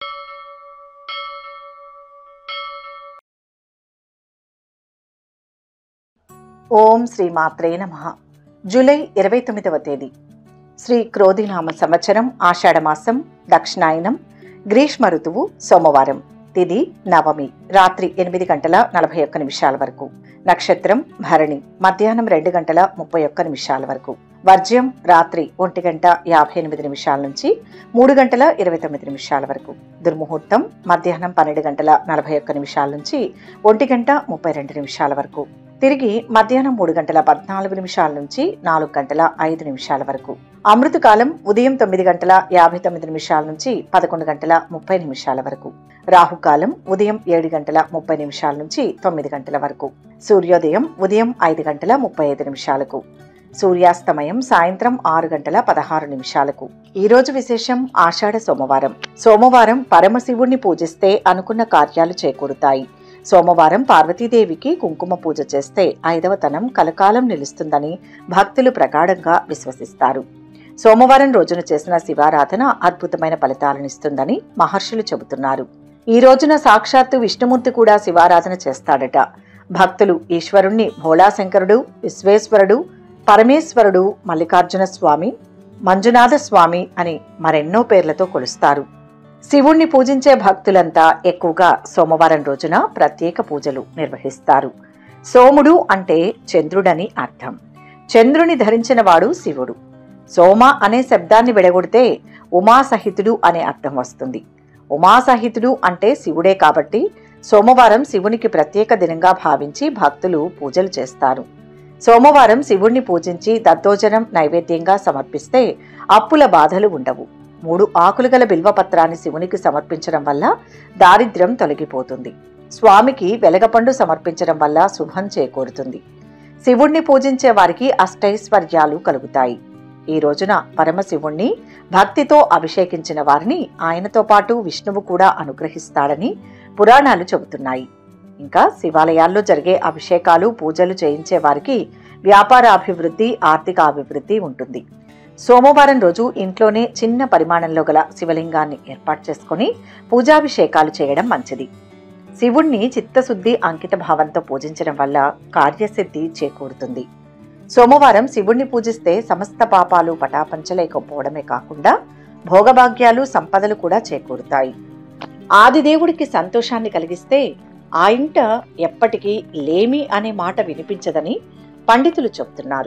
ఓం శ్రీ మాత్రే నమ జూలై ఇరవై తొమ్మిదవ తేదీ శ్రీ క్రోధినామ సంవత్సరం ఆషాఢమాసం దక్షిణాయనం గ్రీష్మ ఋతువు సోమవారం తిది నవమి రాత్రి ఎనిమిది గంటల నలభై ఒక్క నిమిషాల వరకు నక్షత్రం భరణి మధ్యాహ్నం రెండు గంటల ముప్పై ఒక్క నిమిషాల వరకు వర్జ్యం రాత్రి ఒంటి గంట యాభై ఎనిమిది నిమిషాల నుంచి మూడు గంటల ఇరవై తొమ్మిది నిమిషాల వరకు దుర్ముహూర్తం మధ్యాహ్నం పన్నెండు గంటల నలభై ఒక్క నిమిషాల నుంచి ఒంటి గంట ముప్పై రెండు నిమిషాల వరకు తిరిగి మధ్యాహ్నం మూడు గంటల పద్నాలుగు నిమిషాల నుంచి నాలుగు గంటల ఐదు నిమిషాల వరకు అమృతకాలం ఉదయం తొమ్మిది గంటల యాభై తొమ్మిది నిమిషాల నుంచి పదకొండు గంటల ముప్పై నిమిషాల వరకు రాహుకాలం ఉదయం ఏడు గంటల ముప్పై నిమిషాల నుంచి తొమ్మిది గంటల వరకు సూర్యోదయం ఉదయం ఐదు గంటల ముప్పై ఐదు నిమిషాలకు సూర్యాస్తమయం సాయంత్రం ఆరు గంటల పదహారు నిమిషాలకు ఈ రోజు విశేషం ఆషాఢ సోమవారం సోమవారం పరమశివుణ్ణి పూజిస్తే అనుకున్న కార్యాలు చేకూరుతాయి సోమవారం పార్వతీదేవికి కుంకుమ పూజ చేస్తే ఐదవతనం కలకాలం నిలుస్తుందని భక్తులు ప్రగాఢంగా విశ్వసిస్తారు సోమవారం రోజున చేసిన శివారాధన అద్భుతమైన ఫలితాలనిస్తుందని మహర్షులు చెబుతున్నారు ఈ రోజున సాక్షాత్తు విష్ణుమూర్తి కూడా శివారాధన చేస్తాడట భక్తులు ఈశ్వరుణ్ణి భోళాశంకరుడు విశ్వేశ్వరుడు పరమేశ్వరుడు మల్లికార్జున స్వామి మంజునాథ స్వామి అని మరెన్నో పేర్లతో కొలుస్తారు శివుణ్ణి పూజించే భక్తులంతా ఎక్కువగా సోమవారం రోజున ప్రత్యేక పూజలు నిర్వహిస్తారు సోముడు అంటే చంద్రుడని అర్థం చంద్రుని ధరించిన వాడు శివుడు సోమ అనే శబ్దాన్ని విడగొడితే ఉమాసహితుడు అనే అర్థం వస్తుంది ఉమాసహితుడు అంటే శివుడే కాబట్టి సోమవారం శివునికి ప్రత్యేక దినంగా భావించి భక్తులు పూజలు చేస్తారు సోమవారం శివుణ్ణి పూజించి దద్దోజనం నైవేద్యంగా సమర్పిస్తే అప్పుల బాధలు ఉండవు మూడు ఆకులు గల బిల్వపత్రాన్ని శివునికి సమర్పించడం వల్ల దారిద్ర్యం తొలగిపోతుంది స్వామికి వెలగపండు సమర్పించడం వల్ల శుభం చేకూరుతుంది శివుణ్ణి పూజించే వారికి అష్టైశ్వర్యాలు కలుగుతాయి ఈ రోజున పరమశివుణ్ణి భక్తితో అభిషేకించిన వారిని ఆయనతో పాటు విష్ణువు కూడా అనుగ్రహిస్తాడని పురాణాలు చెబుతున్నాయి ఇంకా శివాలయాల్లో జరిగే అభిషేకాలు పూజలు చేయించే వారికి వ్యాపారాభివృద్ధి ఆర్థిక అభివృద్ధి ఉంటుంది సోమవారం రోజు ఇంట్లోనే చిన్న పరిమాణంలో గల శివలింగాన్ని ఏర్పాటు చేసుకొని పూజాభిషేకాలు చేయడం మంచిది శివుణ్ణి చిత్తశుద్ధి అంకిత భావంతో పూజించడం వల్ల కార్యసిద్ధి చేకూరుతుంది సోమవారం శివుణ్ణి పూజిస్తే సమస్త పాపాలు పటాపంచలేకపోవడమే కాకుండా భోగభాగ్యాలు సంపదలు కూడా చేకూరుతాయి ఆదిదేవుడికి సంతోషాన్ని కలిగిస్తే ఆ ఇంట ఎప్పటికీ లేమి అనే మాట వినిపించదని పండితులు చెబుతున్నారు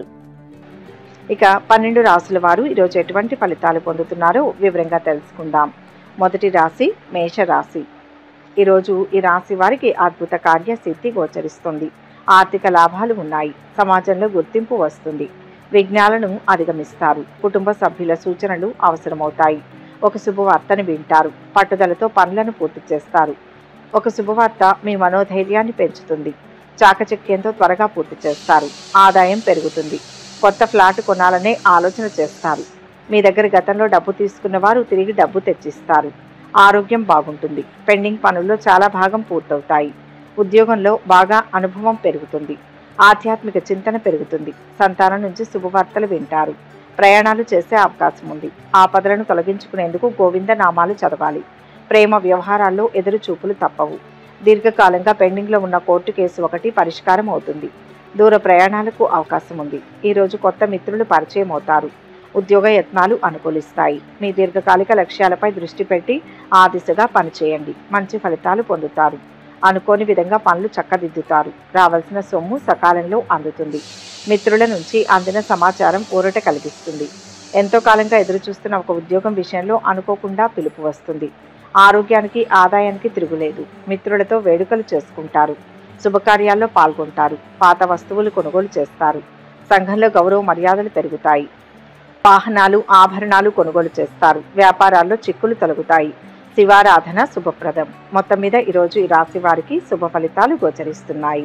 ఇక పన్నెండు రాసుల వారు ఈరోజు ఎటువంటి ఫలితాలు పొందుతున్నారో వివరంగా తెలుసుకుందాం మొదటి రాశి మేష రాశి ఈరోజు ఈ రాశి వారికి అద్భుత కార్యసిద్ధి గోచరిస్తుంది ఆర్థిక లాభాలు ఉన్నాయి సమాజంలో గుర్తింపు వస్తుంది విఘ్నాలను అధిగమిస్తారు కుటుంబ సభ్యుల సూచనలు అవసరమవుతాయి ఒక శుభవార్తను వింటారు పట్టుదలతో పనులను పూర్తి చేస్తారు ఒక శుభవార్త మీ మనోధైర్యాన్ని పెంచుతుంది చాకచక్యంతో త్వరగా పూర్తి చేస్తారు ఆదాయం పెరుగుతుంది కొత్త ఫ్లాట్ కొనాలనే ఆలోచన చేస్తారు మీ దగ్గర గతంలో డబ్బు తీసుకున్న వారు తిరిగి డబ్బు తెచ్చిస్తారు ఆరోగ్యం బాగుంటుంది పెండింగ్ పనుల్లో చాలా భాగం పూర్తవుతాయి ఉద్యోగంలో బాగా అనుభవం పెరుగుతుంది ఆధ్యాత్మిక చింతన పెరుగుతుంది సంతానం నుంచి శుభవార్తలు వింటారు ప్రయాణాలు చేసే అవకాశం ఉంది ఆపదలను తొలగించుకునేందుకు గోవింద నామాలు చదవాలి ప్రేమ వ్యవహారాల్లో ఎదురు చూపులు తప్పవు దీర్ఘకాలంగా పెండింగ్లో ఉన్న కోర్టు కేసు ఒకటి పరిష్కారం అవుతుంది దూర ప్రయాణాలకు అవకాశం ఉంది ఈరోజు కొత్త మిత్రులు పరిచయం అవుతారు ఉద్యోగ యత్నాలు అనుకూలిస్తాయి మీ దీర్ఘకాలిక లక్ష్యాలపై దృష్టి పెట్టి ఆ దిశగా పనిచేయండి మంచి ఫలితాలు పొందుతారు అనుకోని విధంగా పనులు చక్కదిద్దుతారు రావాల్సిన సొమ్ము సకాలంలో అందుతుంది మిత్రుల నుంచి అందిన సమాచారం ఊరట కలిగిస్తుంది ఎంతో కాలంగా ఎదురుచూస్తున్న ఒక ఉద్యోగం విషయంలో అనుకోకుండా పిలుపు వస్తుంది ఆరోగ్యానికి ఆదాయానికి తిరుగులేదు మిత్రులతో వేడుకలు చేసుకుంటారు శుభకార్యాల్లో పాల్గొంటారు పాత వస్తువులు కొనుగోలు చేస్తారు సంఘంలో గౌరవ మర్యాదలు పెరుగుతాయి వాహనాలు ఆభరణాలు కొనుగోలు చేస్తారు వ్యాపారాల్లో చిక్కులు తొలగుతాయి శివారాధన శుభప్రదం మొత్తం మీద ఈరోజు ఈ రాశి వారికి శుభ ఫలితాలు గోచరిస్తున్నాయి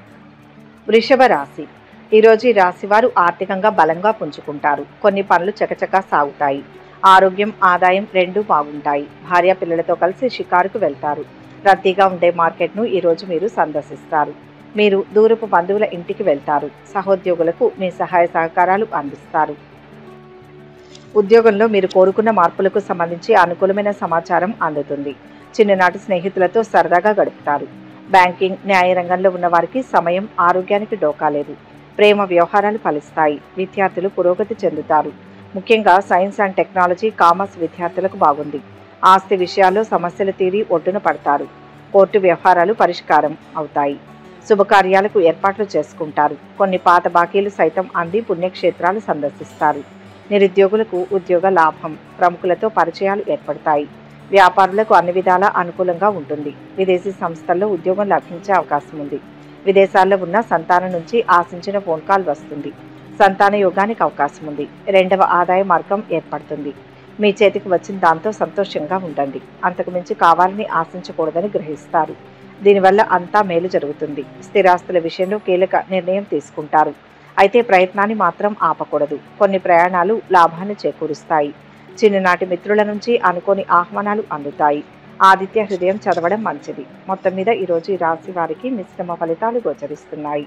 వృషభ రాశి ఈరోజు ఈ రాశి వారు ఆర్థికంగా బలంగా పుంజుకుంటారు కొన్ని పనులు చకచకా సాగుతాయి ఆరోగ్యం ఆదాయం రెండూ బాగుంటాయి భార్య పిల్లలతో కలిసి షికారుకు వెళ్తారు రద్దీగా ఉండే మార్కెట్ను ఈరోజు మీరు సందర్శిస్తారు మీరు దూరపు బంధువుల ఇంటికి వెళ్తారు సహోద్యోగులకు మీ సహాయ సహకారాలు అందిస్తారు ఉద్యోగంలో మీరు కోరుకున్న మార్పులకు సంబంధించి అనుకూలమైన సమాచారం అందుతుంది చిన్ననాటి స్నేహితులతో సరదాగా గడుపుతారు బ్యాంకింగ్ న్యాయ రంగంలో ఉన్న వారికి సమయం ఆరోగ్యానికి డోకాలేదు ప్రేమ వ్యవహారాలు ఫలిస్తాయి విద్యార్థులు పురోగతి చెందుతారు ముఖ్యంగా సైన్స్ అండ్ టెక్నాలజీ కామర్స్ విద్యార్థులకు బాగుంది ఆస్తి విషయాల్లో సమస్యలు తీరి ఒడ్డున పడతారు కోర్టు వ్యవహారాలు పరిష్కారం అవుతాయి శుభకార్యాలకు ఏర్పాట్లు చేసుకుంటారు కొన్ని పాత బాకీలు సైతం అంది పుణ్యక్షేత్రాలు సందర్శిస్తారు నిరుద్యోగులకు ఉద్యోగ లాభం ప్రముఖులతో పరిచయాలు ఏర్పడతాయి వ్యాపారులకు అన్ని విధాలా అనుకూలంగా ఉంటుంది విదేశీ సంస్థల్లో ఉద్యోగం లభించే అవకాశం ఉంది విదేశాల్లో ఉన్న సంతానం నుంచి ఆశించిన ఫోన్ కాల్ వస్తుంది సంతాన యోగానికి అవకాశం ఉంది రెండవ ఆదాయ మార్గం ఏర్పడుతుంది మీ చేతికి వచ్చిన దాంతో సంతోషంగా ఉండండి అంతకు మించి కావాలని ఆశించకూడదని గ్రహిస్తారు దీనివల్ల అంతా మేలు జరుగుతుంది స్థిరాస్తుల విషయంలో కీలక నిర్ణయం తీసుకుంటారు అయితే ప్రయత్నాన్ని మాత్రం ఆపకూడదు కొన్ని ప్రయాణాలు లాభాన్ని చేకూరుస్తాయి చిన్ననాటి మిత్రుల నుంచి అనుకోని ఆహ్వానాలు అందుతాయి ఆదిత్య హృదయం చదవడం మంచిది మొత్తం మీద ఈరోజు ఈ రాశి వారికి మిశ్రమ ఫలితాలు గోచరిస్తున్నాయి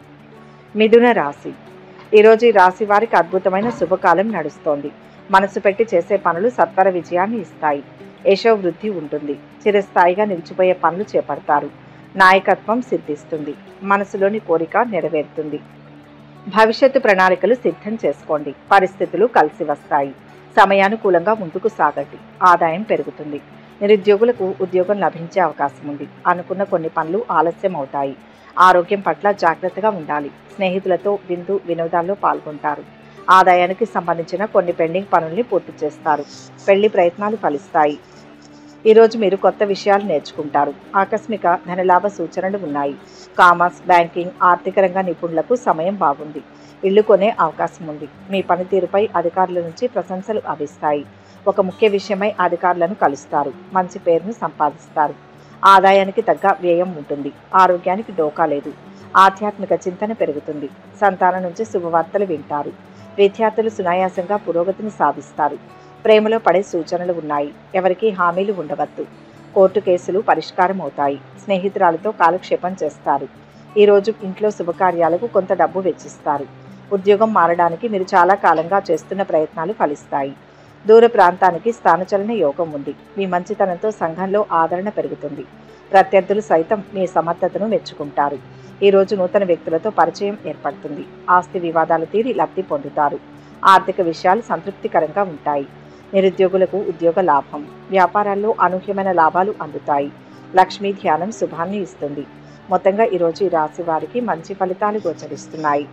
మిథున రాశి ఈరోజు ఈ రాశి వారికి అద్భుతమైన శుభకాలం నడుస్తోంది మనసు పెట్టి చేసే పనులు సత్వర విజయాన్ని ఇస్తాయి యశో వృద్ధి ఉంటుంది చిరస్థాయిగా నిలిచిపోయే పనులు చేపడతారు నాయకత్వం సిద్ధిస్తుంది మనసులోని కోరిక నెరవేరుతుంది భవిష్యత్తు ప్రణాళికలు సిద్ధం చేసుకోండి పరిస్థితులు కలిసి వస్తాయి సమయానుకూలంగా ముందుకు సాగండి ఆదాయం పెరుగుతుంది నిరుద్యోగులకు ఉద్యోగం లభించే అవకాశం ఉంది అనుకున్న కొన్ని పనులు ఆలస్యం అవుతాయి ఆరోగ్యం పట్ల జాగ్రత్తగా ఉండాలి స్నేహితులతో విందు వినోదాల్లో పాల్గొంటారు ఆదాయానికి సంబంధించిన కొన్ని పెండింగ్ పనుల్ని పూర్తి చేస్తారు పెళ్లి ప్రయత్నాలు ఫలిస్తాయి ఈరోజు మీరు కొత్త విషయాలు నేర్చుకుంటారు ఆకస్మిక ధనలాభ సూచనలు ఉన్నాయి కామర్స్ బ్యాంకింగ్ ఆర్థిక రంగ నిపుణులకు సమయం బాగుంది ఇల్లు కొనే అవకాశం ఉంది మీ పనితీరుపై అధికారుల నుంచి ప్రశంసలు లభిస్తాయి ఒక ముఖ్య విషయమై అధికారులను కలుస్తారు మంచి పేరును సంపాదిస్తారు ఆదాయానికి తగ్గ వ్యయం ఉంటుంది ఆరోగ్యానికి డోకా లేదు ఆధ్యాత్మిక చింతన పెరుగుతుంది సంతానం నుంచి శుభవార్తలు వింటారు విద్యార్థులు సునాయాసంగా పురోగతిని సాధిస్తారు ప్రేమలో పడే సూచనలు ఉన్నాయి ఎవరికీ హామీలు ఉండవద్దు కోర్టు కేసులు పరిష్కారం అవుతాయి స్నేహితురాలతో కాలక్షేపం చేస్తారు ఈరోజు ఇంట్లో శుభకార్యాలకు కొంత డబ్బు వెచ్చిస్తారు ఉద్యోగం మారడానికి మీరు చాలా కాలంగా చేస్తున్న ప్రయత్నాలు ఫలిస్తాయి దూర ప్రాంతానికి స్థానచలన యోగం ఉంది మీ మంచితనంతో సంఘంలో ఆదరణ పెరుగుతుంది ప్రత్యర్థులు సైతం మీ సమర్థతను మెచ్చుకుంటారు ఈరోజు నూతన వ్యక్తులతో పరిచయం ఏర్పడుతుంది ఆస్తి వివాదాలు తీరి లబ్ధి పొందుతారు ఆర్థిక విషయాలు సంతృప్తికరంగా ఉంటాయి నిరుద్యోగులకు ఉద్యోగ లాభం వ్యాపారాల్లో అనూహ్యమైన లాభాలు అందుతాయి లక్ష్మీ ధ్యానం శుభాన్ని ఇస్తుంది మొత్తంగా ఈరోజు ఈ రాశి వారికి మంచి ఫలితాలు గోచరిస్తున్నాయి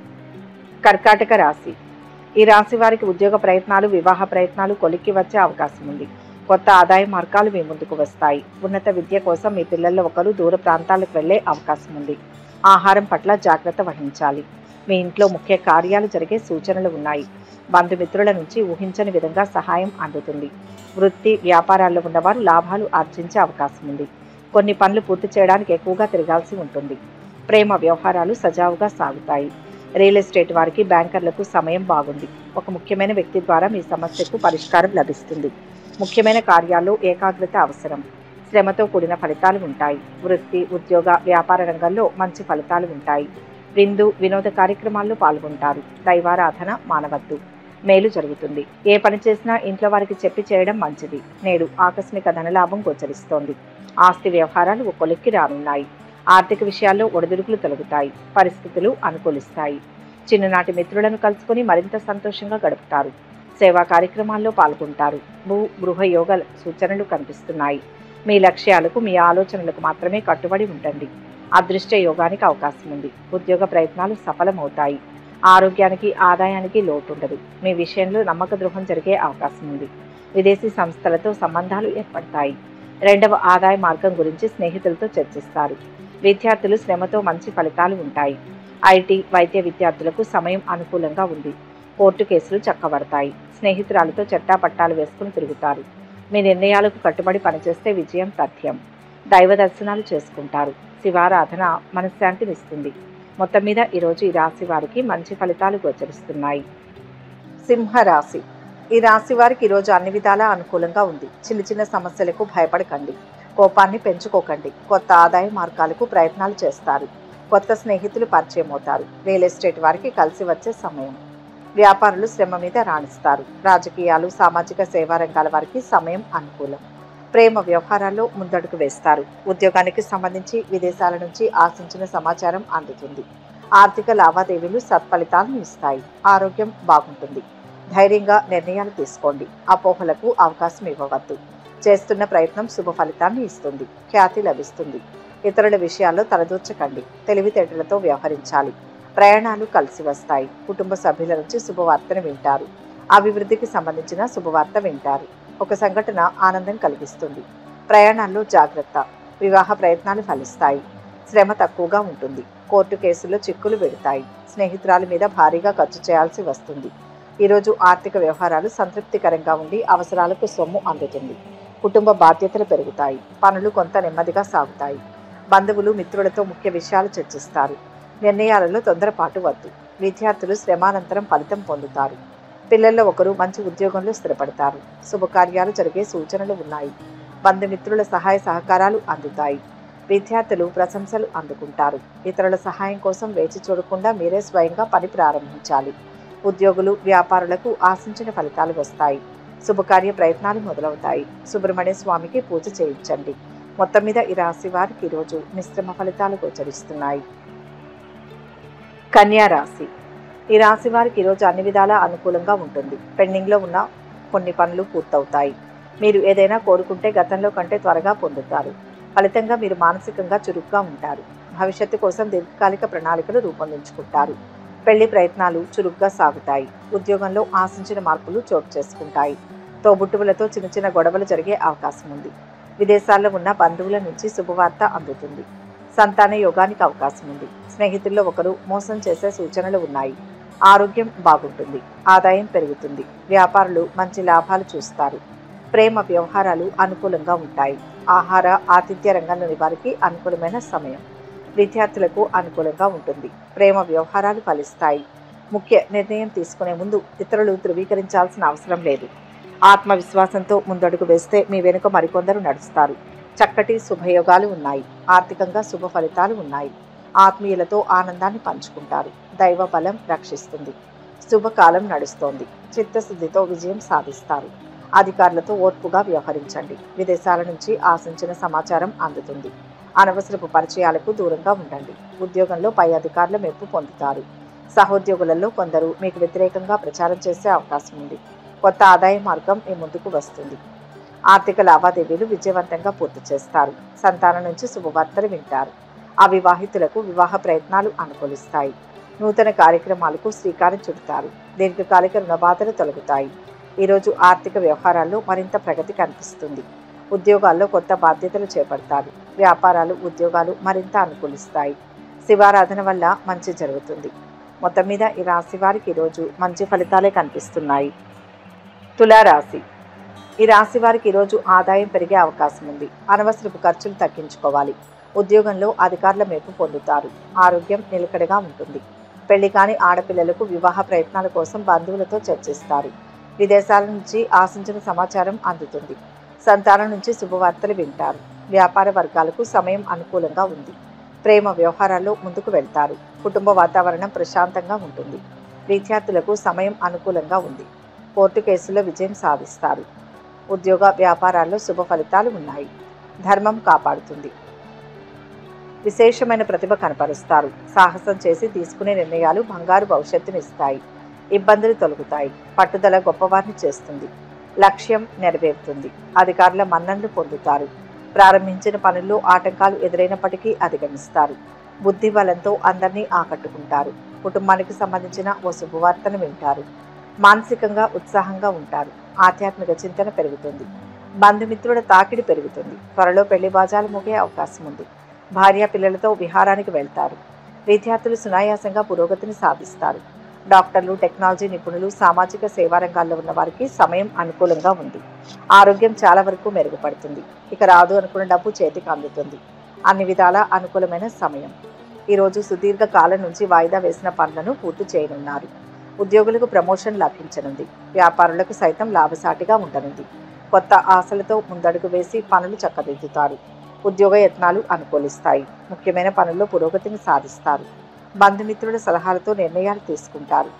కర్కాటక రాశి ఈ రాశి వారికి ఉద్యోగ ప్రయత్నాలు వివాహ ప్రయత్నాలు కొలిక్కి వచ్చే అవకాశం ఉంది కొత్త ఆదాయ మార్గాలు మీ ముందుకు వస్తాయి ఉన్నత విద్య కోసం మీ పిల్లల్లో ఒకరు దూర ప్రాంతాలకు వెళ్లే అవకాశం ఉంది ఆహారం పట్ల జాగ్రత్త వహించాలి మీ ఇంట్లో ముఖ్య కార్యాలు జరిగే సూచనలు ఉన్నాయి బంధుమిత్రుల నుంచి ఊహించని విధంగా సహాయం అందుతుంది వృత్తి వ్యాపారాల్లో ఉన్నవారు లాభాలు ఆర్జించే అవకాశం ఉంది కొన్ని పనులు పూర్తి చేయడానికి ఎక్కువగా తిరగాల్సి ఉంటుంది ప్రేమ వ్యవహారాలు సజావుగా సాగుతాయి రియల్ ఎస్టేట్ వారికి బ్యాంకర్లకు సమయం బాగుంది ఒక ముఖ్యమైన వ్యక్తి ద్వారా మీ సమస్యకు పరిష్కారం లభిస్తుంది ముఖ్యమైన కార్యాల్లో ఏకాగ్రత అవసరం శ్రమతో కూడిన ఫలితాలు ఉంటాయి వృత్తి ఉద్యోగ వ్యాపార రంగంలో మంచి ఫలితాలు ఉంటాయి విందు వినోద కార్యక్రమాల్లో పాల్గొంటారు దైవారాధన మానవద్దు మేలు జరుగుతుంది ఏ పని చేసినా ఇంట్లో వారికి చెప్పి చేయడం మంచిది నేడు ఆకస్మిక ధనలాభం గోచరిస్తోంది ఆస్తి వ్యవహారాలు ఒక కొలిక్కి రానున్నాయి ఆర్థిక విషయాల్లో ఒడిదుడుకులు తొలగుతాయి పరిస్థితులు అనుకూలిస్తాయి చిన్ననాటి మిత్రులను కలుసుకొని మరింత సంతోషంగా గడుపుతారు సేవా కార్యక్రమాల్లో పాల్గొంటారు భూ గృహ యోగ సూచనలు కనిపిస్తున్నాయి మీ లక్ష్యాలకు మీ ఆలోచనలకు మాత్రమే కట్టుబడి ఉండండి అదృష్ట యోగానికి అవకాశం ఉంది ఉద్యోగ ప్రయత్నాలు సఫలమవుతాయి ఆరోగ్యానికి ఆదాయానికి లోటు ఉండదు మీ విషయంలో నమ్మక ద్రోహం జరిగే అవకాశం ఉంది విదేశీ సంస్థలతో సంబంధాలు ఏర్పడతాయి రెండవ ఆదాయ మార్గం గురించి స్నేహితులతో చర్చిస్తారు విద్యార్థులు శ్రమతో మంచి ఫలితాలు ఉంటాయి ఐటీ వైద్య విద్యార్థులకు సమయం అనుకూలంగా ఉంది కోర్టు కేసులు చక్కబడతాయి స్నేహితురాలతో చట్టాపట్టాలు వేసుకుని తిరుగుతారు మీ నిర్ణయాలకు కట్టుబడి పనిచేస్తే విజయం తథ్యం దైవ దర్శనాలు చేసుకుంటారు శివారాధన మనశ్శాంతినిస్తుంది మొత్తం మీద ఈరోజు ఈ రాశి వారికి మంచి ఫలితాలు గోచరిస్తున్నాయి సింహరాశి ఈ రాశి వారికి ఈరోజు అన్ని విధాలా అనుకూలంగా ఉంది చిన్న చిన్న సమస్యలకు భయపడకండి కోపాన్ని పెంచుకోకండి కొత్త ఆదాయ మార్గాలకు ప్రయత్నాలు చేస్తారు కొత్త స్నేహితులు పరిచయం అవుతారు రియల్ ఎస్టేట్ వారికి కలిసి వచ్చే సమయం వ్యాపారులు శ్రమ మీద రాణిస్తారు రాజకీయాలు సామాజిక సేవా రంగాల వారికి సమయం అనుకూలం ప్రేమ వ్యవహారాల్లో ముందడుగు వేస్తారు ఉద్యోగానికి సంబంధించి విదేశాల నుంచి ఆశించిన సమాచారం అందుతుంది ఆర్థిక లావాదేవీలు సత్ఫలితాలను ఇస్తాయి ఆరోగ్యం బాగుంటుంది ధైర్యంగా నిర్ణయాలు తీసుకోండి అపోహలకు అవకాశం ఇవ్వవద్దు చేస్తున్న ప్రయత్నం శుభ ఫలితాన్ని ఇస్తుంది ఖ్యాతి లభిస్తుంది ఇతరుల విషయాల్లో తలదూర్చకండి తెలివితేటలతో వ్యవహరించాలి ప్రయాణాలు కలిసి వస్తాయి కుటుంబ సభ్యుల నుంచి శుభవార్తను వింటారు అభివృద్ధికి సంబంధించిన శుభవార్త వింటారు ఒక సంఘటన ఆనందం కలిగిస్తుంది ప్రయాణాల్లో జాగ్రత్త వివాహ ప్రయత్నాలు ఫలిస్తాయి శ్రమ తక్కువగా ఉంటుంది కోర్టు కేసుల్లో చిక్కులు పెడతాయి స్నేహితురాలి మీద భారీగా ఖర్చు చేయాల్సి వస్తుంది ఈరోజు ఆర్థిక వ్యవహారాలు సంతృప్తికరంగా ఉండి అవసరాలకు సొమ్ము అందుతుంది కుటుంబ బాధ్యతలు పెరుగుతాయి పనులు కొంత నెమ్మదిగా సాగుతాయి బంధువులు మిత్రులతో ముఖ్య విషయాలు చర్చిస్తారు నిర్ణయాలలో తొందరపాటు వద్దు విద్యార్థులు శ్రమానంతరం ఫలితం పొందుతారు పిల్లల్లో ఒకరు మంచి ఉద్యోగంలో స్థిరపడతారు శుభకార్యాలు జరిగే సూచనలు ఉన్నాయి బంధుమిత్రుల సహాయ సహకారాలు అందుతాయి విద్యార్థులు ప్రశంసలు అందుకుంటారు ఇతరుల సహాయం కోసం వేచి చూడకుండా మీరే స్వయంగా పని ప్రారంభించాలి ఉద్యోగులు వ్యాపారులకు ఆశించిన ఫలితాలు వస్తాయి శుభకార్య ప్రయత్నాలు మొదలవుతాయి సుబ్రహ్మణ్య స్వామికి పూజ చేయించండి మొత్తం మీద ఈ రాశి వారికి ఈరోజు మిశ్రమ ఫలితాలు గోచరిస్తున్నాయి కన్యా రాశి ఈ రాశి వారికి ఈరోజు అన్ని విధాలా అనుకూలంగా ఉంటుంది పెండింగ్లో ఉన్న కొన్ని పనులు పూర్తవుతాయి మీరు ఏదైనా కోరుకుంటే గతంలో కంటే త్వరగా పొందుతారు ఫలితంగా మీరు మానసికంగా చురుగ్గా ఉంటారు భవిష్యత్తు కోసం దీర్ఘకాలిక ప్రణాళికలు రూపొందించుకుంటారు పెళ్లి ప్రయత్నాలు చురుగ్గా సాగుతాయి ఉద్యోగంలో ఆశించిన మార్పులు చోటు చేసుకుంటాయి తోబుట్టువులతో చిన్న చిన్న గొడవలు జరిగే అవకాశం ఉంది విదేశాల్లో ఉన్న బంధువుల నుంచి శుభవార్త అందుతుంది సంతాన యోగానికి అవకాశం ఉంది స్నేహితుల్లో ఒకరు మోసం చేసే సూచనలు ఉన్నాయి ఆరోగ్యం బాగుంటుంది ఆదాయం పెరుగుతుంది వ్యాపారులు మంచి లాభాలు చూస్తారు ప్రేమ వ్యవహారాలు అనుకూలంగా ఉంటాయి ఆహార ఆతిథ్య రంగంలోని వారికి అనుకూలమైన సమయం విద్యార్థులకు అనుకూలంగా ఉంటుంది ప్రేమ వ్యవహారాలు ఫలిస్తాయి ముఖ్య నిర్ణయం తీసుకునే ముందు ఇతరులు ధృవీకరించాల్సిన అవసరం లేదు ఆత్మవిశ్వాసంతో ముందడుగు వేస్తే మీ వెనుక మరికొందరు నడుస్తారు చక్కటి శుభయోగాలు ఉన్నాయి ఆర్థికంగా శుభ ఫలితాలు ఉన్నాయి ఆత్మీయులతో ఆనందాన్ని పంచుకుంటారు దైవ బలం రక్షిస్తుంది శుభకాలం నడుస్తోంది చిత్తశుద్ధితో విజయం సాధిస్తారు అధికారులతో ఓర్పుగా వ్యవహరించండి విదేశాల నుంచి ఆశించిన సమాచారం అందుతుంది అనవసరపు పరిచయాలకు దూరంగా ఉండండి ఉద్యోగంలో పై అధికారుల మెప్పు పొందుతారు సహోద్యోగులలో కొందరు మీకు వ్యతిరేకంగా ప్రచారం చేసే అవకాశం ఉంది కొత్త ఆదాయ మార్గం మీ ముందుకు వస్తుంది ఆర్థిక లావాదేవీలు విజయవంతంగా పూర్తి చేస్తారు సంతానం నుంచి శుభవార్తలు వింటారు అవివాహితులకు వివాహ ప్రయత్నాలు అనుకూలిస్తాయి నూతన కార్యక్రమాలకు శ్రీకారం చుడతారు దీర్ఘకాలిక రుణబాధలు తొలగుతాయి ఈరోజు ఆర్థిక వ్యవహారాల్లో మరింత ప్రగతి కనిపిస్తుంది ఉద్యోగాల్లో కొత్త బాధ్యతలు చేపడతారు వ్యాపారాలు ఉద్యోగాలు మరింత అనుకూలిస్తాయి శివారాధన వల్ల మంచి జరుగుతుంది మొత్తం మీద ఈ రాశి వారికి ఈరోజు మంచి ఫలితాలే కనిపిస్తున్నాయి తులారాశి ఈ రాశి వారికి ఈరోజు ఆదాయం పెరిగే అవకాశం ఉంది అనవసరపు ఖర్చులు తగ్గించుకోవాలి ఉద్యోగంలో అధికారుల మెప్పు పొందుతారు ఆరోగ్యం నిలకడగా ఉంటుంది పెళ్లి కాని ఆడపిల్లలకు వివాహ ప్రయత్నాల కోసం బంధువులతో చర్చిస్తారు విదేశాల నుంచి ఆశించిన సమాచారం అందుతుంది సంతానం నుంచి శుభవార్తలు వింటారు వ్యాపార వర్గాలకు సమయం అనుకూలంగా ఉంది ప్రేమ వ్యవహారాల్లో ముందుకు వెళ్తారు కుటుంబ వాతావరణం ప్రశాంతంగా ఉంటుంది విద్యార్థులకు సమయం అనుకూలంగా ఉంది కోర్టు కేసులో విజయం సాధిస్తారు ఉద్యోగ వ్యాపారాల్లో శుభ ఫలితాలు ఉన్నాయి ధర్మం కాపాడుతుంది విశేషమైన ప్రతిభ కనపరుస్తారు సాహసం చేసి తీసుకునే నిర్ణయాలు బంగారు భవిష్యత్తునిస్తాయి ఇబ్బందులు తొలగుతాయి పట్టుదల గొప్పవారిని చేస్తుంది లక్ష్యం నెరవేరుతుంది అధికారుల మన్ననలు పొందుతారు ప్రారంభించిన పనుల్లో ఆటంకాలు ఎదురైనప్పటికీ అధిగమిస్తారు బుద్ధి బలంతో అందరినీ ఆకట్టుకుంటారు కుటుంబానికి సంబంధించిన ఓ శుభవార్తను వింటారు మానసికంగా ఉత్సాహంగా ఉంటారు ఆధ్యాత్మిక చింతన పెరుగుతుంది బంధుమిత్రుల తాకిడి పెరుగుతుంది త్వరలో పెళ్లి బాజాలు మోగే అవకాశం ఉంది భార్య పిల్లలతో విహారానికి వెళ్తారు విద్యార్థులు సునాయాసంగా పురోగతిని సాధిస్తారు డాక్టర్లు టెక్నాలజీ నిపుణులు సామాజిక సేవా రంగాల్లో ఉన్న వారికి సమయం అనుకూలంగా ఉంది ఆరోగ్యం చాలా వరకు మెరుగుపడుతుంది ఇక రాదు అనుకున్న డబ్బు చేతికి అందుతుంది అన్ని విధాల అనుకూలమైన సమయం ఈరోజు సుదీర్ఘ కాలం నుంచి వాయిదా వేసిన పనులను పూర్తి చేయనున్నారు ఉద్యోగులకు ప్రమోషన్ లభించనుంది వ్యాపారులకు సైతం లాభసాటిగా ఉండనుంది కొత్త ఆశలతో ముందడుగు వేసి పనులు చక్కదిద్దుతారు ఉద్యోగ యత్నాలు అనుకూలిస్తాయి ముఖ్యమైన పనుల్లో పురోగతిని సాధిస్తారు బంధుమిత్రుల సలహాలతో నిర్ణయాలు తీసుకుంటారు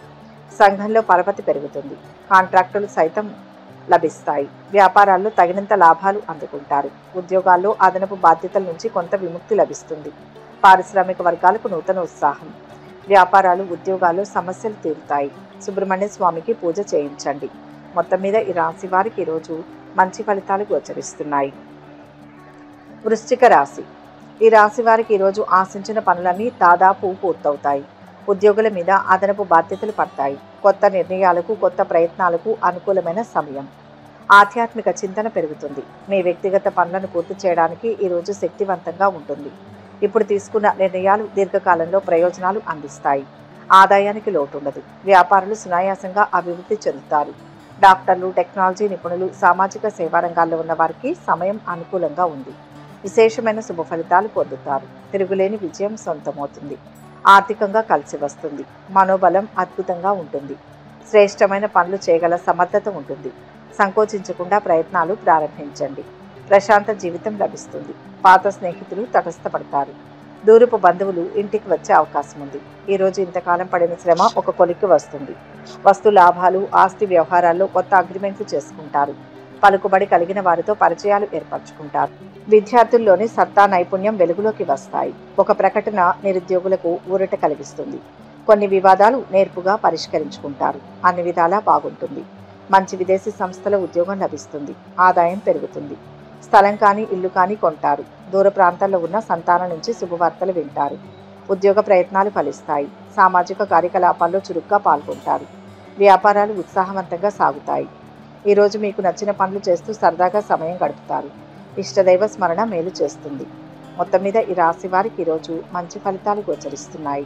సంఘంలో పరపతి పెరుగుతుంది కాంట్రాక్టులు సైతం లభిస్తాయి వ్యాపారాల్లో తగినంత లాభాలు అందుకుంటారు ఉద్యోగాల్లో అదనపు బాధ్యతల నుంచి కొంత విముక్తి లభిస్తుంది పారిశ్రామిక వర్గాలకు నూతన ఉత్సాహం వ్యాపారాలు ఉద్యోగాలు సమస్యలు తీరుతాయి సుబ్రహ్మణ్య స్వామికి పూజ చేయించండి మొత్తం మీద ఈ రాశి వారికి ఈరోజు మంచి ఫలితాలు గోచరిస్తున్నాయి వృశ్చిక రాశి ఈ రాశి వారికి ఈరోజు ఆశించిన పనులన్నీ దాదాపు పూర్తవుతాయి ఉద్యోగుల మీద అదనపు బాధ్యతలు పడతాయి కొత్త నిర్ణయాలకు కొత్త ప్రయత్నాలకు అనుకూలమైన సమయం ఆధ్యాత్మిక చింతన పెరుగుతుంది మీ వ్యక్తిగత పనులను పూర్తి చేయడానికి ఈరోజు శక్తివంతంగా ఉంటుంది ఇప్పుడు తీసుకున్న నిర్ణయాలు దీర్ఘకాలంలో ప్రయోజనాలు అందిస్తాయి ఆదాయానికి లోటు ఉండదు వ్యాపారులు సునాయాసంగా అభివృద్ధి చెందుతారు డాక్టర్లు టెక్నాలజీ నిపుణులు సామాజిక సేవా రంగాల్లో ఉన్న వారికి సమయం అనుకూలంగా ఉంది విశేషమైన శుభ ఫలితాలు పొందుతారు తిరుగులేని విజయం సొంతమవుతుంది ఆర్థికంగా కలిసి వస్తుంది మనోబలం అద్భుతంగా ఉంటుంది శ్రేష్టమైన పనులు చేయగల సమర్థత ఉంటుంది సంకోచించకుండా ప్రయత్నాలు ప్రారంభించండి ప్రశాంత జీవితం లభిస్తుంది పాత స్నేహితులు తటస్థపడతారు దూరపు బంధువులు ఇంటికి వచ్చే అవకాశం ఉంది ఈరోజు ఇంతకాలం పడిన శ్రమ ఒక కొలిక్కి వస్తుంది వస్తు లాభాలు ఆస్తి వ్యవహారాల్లో కొత్త అగ్రిమెంట్లు చేసుకుంటారు పలుకుబడి కలిగిన వారితో పరిచయాలు ఏర్పరచుకుంటారు విద్యార్థుల్లోని సత్తా నైపుణ్యం వెలుగులోకి వస్తాయి ఒక ప్రకటన నిరుద్యోగులకు ఊరట కలిగిస్తుంది కొన్ని వివాదాలు నేర్పుగా పరిష్కరించుకుంటారు అన్ని విధాలా బాగుంటుంది మంచి విదేశీ సంస్థల ఉద్యోగం లభిస్తుంది ఆదాయం పెరుగుతుంది స్థలం కానీ ఇల్లు కానీ కొంటారు దూర ప్రాంతాల్లో ఉన్న సంతానం నుంచి శుభవార్తలు వింటారు ఉద్యోగ ప్రయత్నాలు ఫలిస్తాయి సామాజిక కార్యకలాపాల్లో చురుగ్గా పాల్గొంటారు వ్యాపారాలు ఉత్సాహవంతంగా సాగుతాయి ఈరోజు మీకు నచ్చిన పనులు చేస్తూ సరదాగా సమయం గడుపుతారు ఇష్టదైవ స్మరణ మేలు చేస్తుంది మొత్తం మీద ఈ రాశి వారికి ఈరోజు మంచి ఫలితాలు గోచరిస్తున్నాయి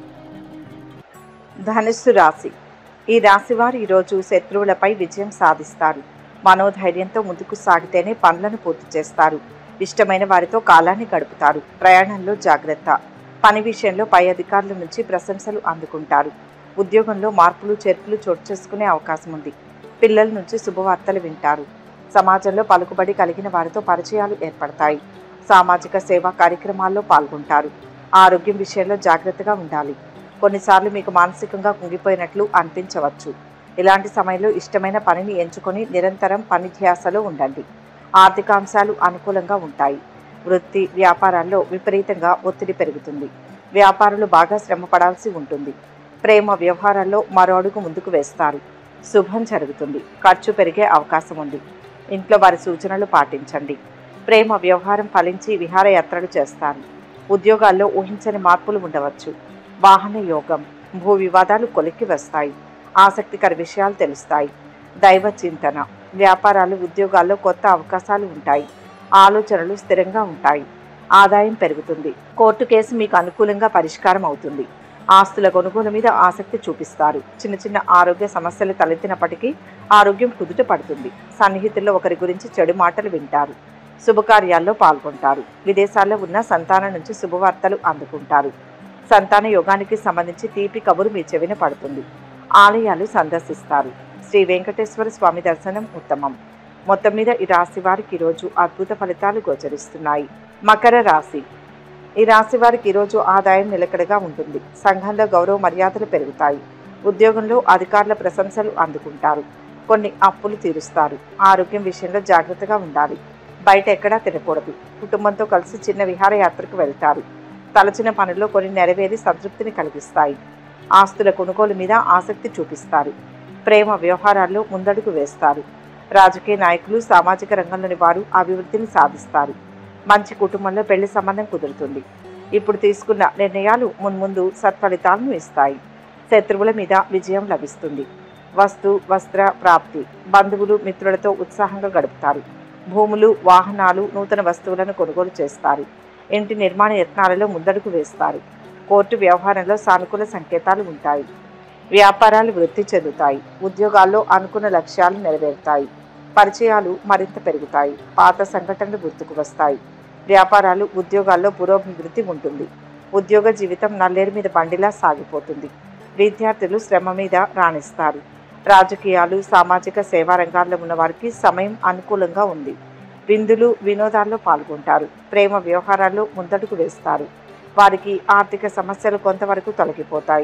ధనుస్సు రాశి ఈ రాశి వారు ఈరోజు శత్రువులపై విజయం సాధిస్తారు మనోధైర్యంతో ముందుకు సాగితేనే పనులను పూర్తి చేస్తారు ఇష్టమైన వారితో కాలాన్ని గడుపుతారు ప్రయాణంలో జాగ్రత్త పని విషయంలో పై అధికారుల నుంచి ప్రశంసలు అందుకుంటారు ఉద్యోగంలో మార్పులు చేర్పులు చోటు చేసుకునే అవకాశం ఉంది పిల్లల నుంచి శుభవార్తలు వింటారు సమాజంలో పలుకుబడి కలిగిన వారితో పరిచయాలు ఏర్పడతాయి సామాజిక సేవా కార్యక్రమాల్లో పాల్గొంటారు ఆరోగ్యం విషయంలో జాగ్రత్తగా ఉండాలి కొన్నిసార్లు మీకు మానసికంగా కుంగిపోయినట్లు అనిపించవచ్చు ఇలాంటి సమయంలో ఇష్టమైన పనిని ఎంచుకొని నిరంతరం పని ధ్యాసలో ఉండండి ఆర్థికాంశాలు అనుకూలంగా ఉంటాయి వృత్తి వ్యాపారాల్లో విపరీతంగా ఒత్తిడి పెరుగుతుంది వ్యాపారులు బాగా శ్రమ పడాల్సి ఉంటుంది ప్రేమ వ్యవహారాల్లో మరో అడుగు ముందుకు వేస్తారు శుభం జరుగుతుంది ఖర్చు పెరిగే అవకాశం ఉంది ఇంట్లో వారి సూచనలు పాటించండి ప్రేమ వ్యవహారం ఫలించి విహారయాత్రలు చేస్తారు ఉద్యోగాల్లో ఊహించని మార్పులు ఉండవచ్చు వాహన యోగం భూ వివాదాలు కొలిక్కి వస్తాయి ఆసక్తికర విషయాలు తెలుస్తాయి దైవ చింతన వ్యాపారాలు ఉద్యోగాల్లో కొత్త అవకాశాలు ఉంటాయి ఆలోచనలు స్థిరంగా ఉంటాయి ఆదాయం పెరుగుతుంది కోర్టు కేసు మీకు అనుకూలంగా పరిష్కారం అవుతుంది ఆస్తుల కొనుగోలు మీద ఆసక్తి చూపిస్తారు చిన్న చిన్న ఆరోగ్య సమస్యలు తలెత్తినప్పటికీ ఆరోగ్యం కుదుట పడుతుంది సన్నిహితుల్లో ఒకరి గురించి చెడు మాటలు వింటారు శుభకార్యాల్లో పాల్గొంటారు విదేశాల్లో ఉన్న సంతానం నుంచి శుభవార్తలు అందుకుంటారు సంతాన యోగానికి సంబంధించి తీపి కబురు మీ చెవిన పడుతుంది ఆలయాలు సందర్శిస్తారు శ్రీ వెంకటేశ్వర స్వామి దర్శనం ఉత్తమం మొత్తం మీద ఈ రాశి వారికి ఈరోజు అద్భుత ఫలితాలు గోచరిస్తున్నాయి మకర రాశి ఈ రాశి వారికి ఈరోజు ఆదాయం నిలకడగా ఉంటుంది సంఘంలో గౌరవ మర్యాదలు పెరుగుతాయి ఉద్యోగంలో అధికారుల ప్రశంసలు అందుకుంటారు కొన్ని అప్పులు తీరుస్తారు ఆరోగ్యం విషయంలో జాగ్రత్తగా ఉండాలి బయట ఎక్కడా తినకూడదు కుటుంబంతో కలిసి చిన్న విహారయాత్రకు వెళ్తారు తలచిన పనుల్లో కొన్ని నెరవేరి సంతృప్తిని కలిగిస్తాయి ఆస్తుల కొనుగోలు మీద ఆసక్తి చూపిస్తారు ప్రేమ వ్యవహారాల్లో ముందడుగు వేస్తారు రాజకీయ నాయకులు సామాజిక రంగంలోని వారు అభివృద్ధిని సాధిస్తారు మంచి కుటుంబంలో పెళ్లి సంబంధం కుదురుతుంది ఇప్పుడు తీసుకున్న నిర్ణయాలు మున్ముందు సత్ఫలితాలను ఇస్తాయి శత్రువుల మీద విజయం లభిస్తుంది వస్తు వస్త్ర ప్రాప్తి బంధువులు మిత్రులతో ఉత్సాహంగా గడుపుతారు భూములు వాహనాలు నూతన వస్తువులను కొనుగోలు చేస్తారు ఇంటి నిర్మాణ యత్నాలలో ముందడుగు వేస్తారు కోర్టు వ్యవహారంలో సానుకూల సంకేతాలు ఉంటాయి వ్యాపారాలు వృద్ధి చెందుతాయి ఉద్యోగాల్లో అనుకున్న లక్ష్యాలు నెరవేరుతాయి పరిచయాలు మరింత పెరుగుతాయి పాత సంఘటనలు గుర్తుకు వస్తాయి వ్యాపారాలు ఉద్యోగాల్లో పురోభివృద్ధి ఉంటుంది ఉద్యోగ జీవితం నల్లేరు మీద బండిలా సాగిపోతుంది విద్యార్థులు శ్రమ మీద రాణిస్తారు రాజకీయాలు సామాజిక సేవా రంగాల్లో ఉన్న వారికి సమయం అనుకూలంగా ఉంది విందులు వినోదాల్లో పాల్గొంటారు ప్రేమ వ్యవహారాల్లో ముందడుగు వేస్తారు వారికి ఆర్థిక సమస్యలు కొంతవరకు తొలగిపోతాయి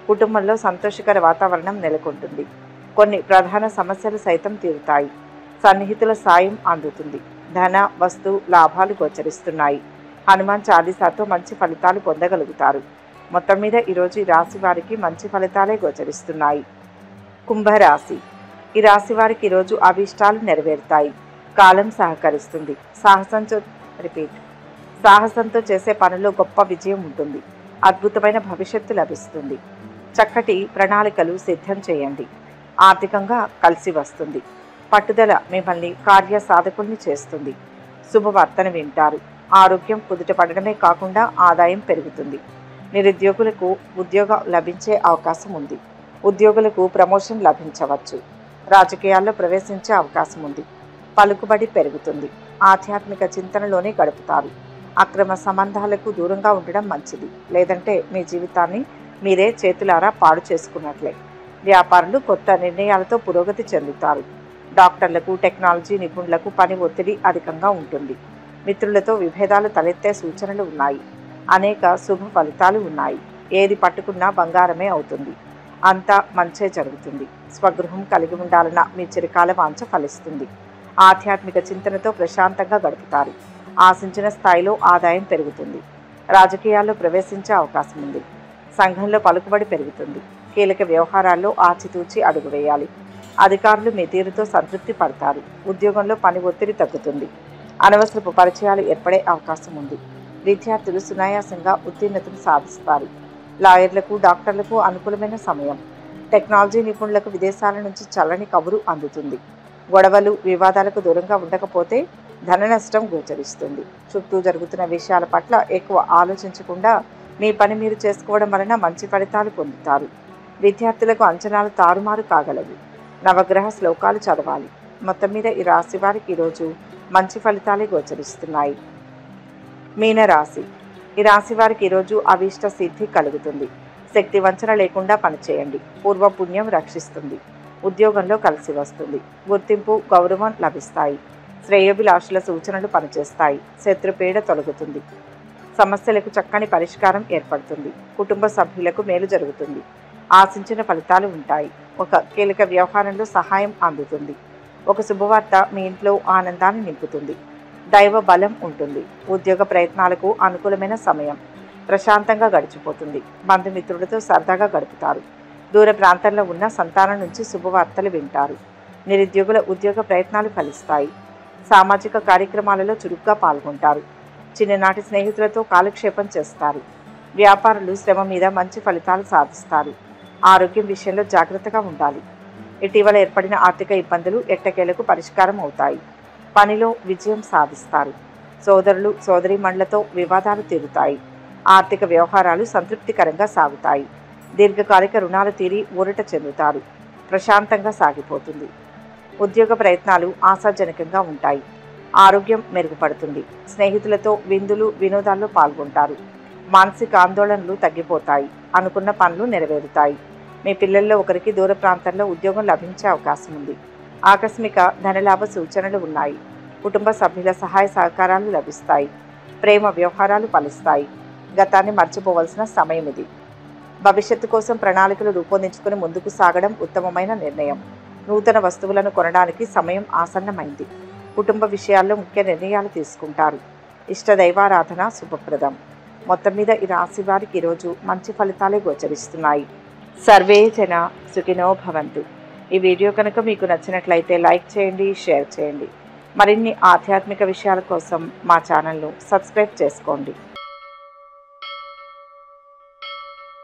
కుటుంబంలో సంతోషకర వాతావరణం నెలకొంటుంది కొన్ని ప్రధాన సమస్యలు సైతం తీరుతాయి సన్నిహితుల సాయం అందుతుంది ధన వస్తు లాభాలు గోచరిస్తున్నాయి హనుమాన్ చాలీసాతో మంచి ఫలితాలు పొందగలుగుతారు మొత్తం మీద ఈరోజు ఈ రాశి వారికి మంచి ఫలితాలే గోచరిస్తున్నాయి కుంభరాశి ఈ రాశి వారికి ఈరోజు అభీష్టాలు నెరవేరుతాయి కాలం సహకరిస్తుంది సాహసంతో రిపీట్ సాహసంతో చేసే పనిలో గొప్ప విజయం ఉంటుంది అద్భుతమైన భవిష్యత్తు లభిస్తుంది చక్కటి ప్రణాళికలు సిద్ధం చేయండి ఆర్థికంగా కలిసి వస్తుంది పట్టుదల మిమ్మల్ని కార్య సాధకుల్ని చేస్తుంది శుభవార్తను వింటారు ఆరోగ్యం కుదుటపడడమే కాకుండా ఆదాయం పెరుగుతుంది నిరుద్యోగులకు ఉద్యోగం లభించే అవకాశం ఉంది ఉద్యోగులకు ప్రమోషన్ లభించవచ్చు రాజకీయాల్లో ప్రవేశించే అవకాశం ఉంది పలుకుబడి పెరుగుతుంది ఆధ్యాత్మిక చింతనలోనే గడుపుతారు అక్రమ సంబంధాలకు దూరంగా ఉండడం మంచిది లేదంటే మీ జీవితాన్ని మీరే చేతులారా పాడు చేసుకున్నట్లే వ్యాపారులు కొత్త నిర్ణయాలతో పురోగతి చెందుతారు డాక్టర్లకు టెక్నాలజీ నిపుణులకు పని ఒత్తిడి అధికంగా ఉంటుంది మిత్రులతో విభేదాలు తలెత్తే సూచనలు ఉన్నాయి అనేక శుభ ఫలితాలు ఉన్నాయి ఏది పట్టుకున్నా బంగారమే అవుతుంది అంతా మంచే జరుగుతుంది స్వగృహం కలిగి ఉండాలన్న మీ చిరకాల వాంఛ ఫలిస్తుంది ఆధ్యాత్మిక చింతనతో ప్రశాంతంగా గడుపుతారు ఆశించిన స్థాయిలో ఆదాయం పెరుగుతుంది రాజకీయాల్లో ప్రవేశించే అవకాశం ఉంది సంఘంలో పలుకుబడి పెరుగుతుంది కీలక వ్యవహారాల్లో ఆచితూచి అడుగు వేయాలి అధికారులు మీ తీరుతో సంతృప్తి పడతారు ఉద్యోగంలో పని ఒత్తిడి తగ్గుతుంది అనవసరపు పరిచయాలు ఏర్పడే అవకాశం ఉంది విద్యార్థులు సునాయాసంగా ఉత్తీర్ణతను సాధిస్తారు లాయర్లకు డాక్టర్లకు అనుకూలమైన సమయం టెక్నాలజీ నిపుణులకు విదేశాల నుంచి చల్లని కబురు అందుతుంది గొడవలు వివాదాలకు దూరంగా ఉండకపోతే ధన నష్టం గోచరిస్తుంది చుట్టూ జరుగుతున్న విషయాల పట్ల ఎక్కువ ఆలోచించకుండా మీ పని మీరు చేసుకోవడం వలన మంచి ఫలితాలు పొందుతారు విద్యార్థులకు అంచనాలు తారుమారు కాగలవు నవగ్రహ శ్లోకాలు చదవాలి మొత్తం మీద ఈ రాశి వారికి ఈరోజు మంచి ఫలితాలే గోచరిస్తున్నాయి మీనరాశి ఈ రాశి వారికి ఈరోజు అభీష్ట సిద్ధి కలుగుతుంది శక్తి వంచన లేకుండా పనిచేయండి పూర్వ పుణ్యం రక్షిస్తుంది ఉద్యోగంలో కలిసి వస్తుంది గుర్తింపు గౌరవం లభిస్తాయి శ్రేయోభిలాషుల సూచనలు పనిచేస్తాయి శత్రుపీడ తొలగుతుంది సమస్యలకు చక్కని పరిష్కారం ఏర్పడుతుంది కుటుంబ సభ్యులకు మేలు జరుగుతుంది ఆశించిన ఫలితాలు ఉంటాయి ఒక కీలక వ్యవహారంలో సహాయం అందుతుంది ఒక శుభవార్త మీ ఇంట్లో ఆనందాన్ని నింపుతుంది దైవ బలం ఉంటుంది ఉద్యోగ ప్రయత్నాలకు అనుకూలమైన సమయం ప్రశాంతంగా గడిచిపోతుంది బంధుమిత్రులతో సరదాగా గడుపుతారు దూర ప్రాంతంలో ఉన్న సంతానం నుంచి శుభవార్తలు వింటారు నిరుద్యోగుల ఉద్యోగ ప్రయత్నాలు ఫలిస్తాయి సామాజిక కార్యక్రమాలలో చురుగ్గా పాల్గొంటారు చిన్ననాటి స్నేహితులతో కాలక్షేపం చేస్తారు వ్యాపారులు శ్రమ మీద మంచి ఫలితాలు సాధిస్తారు ఆరోగ్యం విషయంలో జాగ్రత్తగా ఉండాలి ఇటీవల ఏర్పడిన ఆర్థిక ఇబ్బందులు ఎట్టకేలకు పరిష్కారం అవుతాయి పనిలో విజయం సాధిస్తారు సోదరులు సోదరీమణులతో వివాదాలు తీరుతాయి ఆర్థిక వ్యవహారాలు సంతృప్తికరంగా సాగుతాయి దీర్ఘకాలిక రుణాలు తీరి ఊరట చెందుతారు ప్రశాంతంగా సాగిపోతుంది ఉద్యోగ ప్రయత్నాలు ఆశాజనకంగా ఉంటాయి ఆరోగ్యం మెరుగుపడుతుంది స్నేహితులతో విందులు వినోదాల్లో పాల్గొంటారు మానసిక ఆందోళనలు తగ్గిపోతాయి అనుకున్న పనులు నెరవేరుతాయి మీ పిల్లల్లో ఒకరికి దూర ప్రాంతంలో ఉద్యోగం లభించే అవకాశం ఉంది ఆకస్మిక ధనలాభ సూచనలు ఉన్నాయి కుటుంబ సభ్యుల సహాయ సహకారాలు లభిస్తాయి ప్రేమ వ్యవహారాలు ఫలిస్తాయి గతాన్ని మర్చిపోవలసిన సమయం ఇది భవిష్యత్తు కోసం ప్రణాళికలు రూపొందించుకుని ముందుకు సాగడం ఉత్తమమైన నిర్ణయం నూతన వస్తువులను కొనడానికి సమయం ఆసన్నమైంది కుటుంబ విషయాల్లో ముఖ్య నిర్ణయాలు తీసుకుంటారు ఇష్ట దైవారాధన శుభప్రదం మొత్తం మీద ఈ రాశి వారికి ఈరోజు మంచి ఫలితాలే గోచరిస్తున్నాయి సర్వే జన సుఖినో భవంతు ఈ వీడియో కనుక మీకు నచ్చినట్లయితే లైక్ చేయండి షేర్ చేయండి మరిన్ని ఆధ్యాత్మిక విషయాల కోసం మా ఛానల్ను సబ్స్క్రైబ్ చేసుకోండి